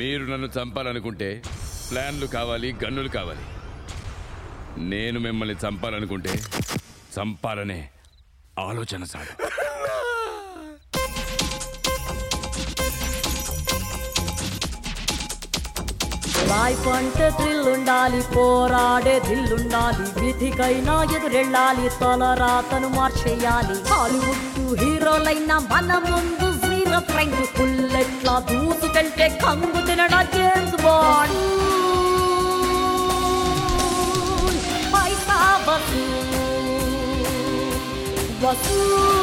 మీరు నన్ను చంపాలనుకుంటే ప్లాన్లు కావాలి గన్నులు కావాలి నేను మిమ్మల్ని చంపాలనుకుంటే చంపాలనే ఆలోచన సాగు లైఫ్ అంటే థ్రిల్ ఉండాలి పోరాడే థ్రిల్ ఉండాలి విధికైనా ఎదురెళ్ళాలి తల రాతను మార్చేయాలి హాలీవుడ్ హీరోలైన మన ముందు జీరో ఫ్రెండ్ బుల్లెట్లా దూసుకెళ్తే కంగు తినడా జేమ్స్ బాండ్ పైసా వసూల్ వసూల్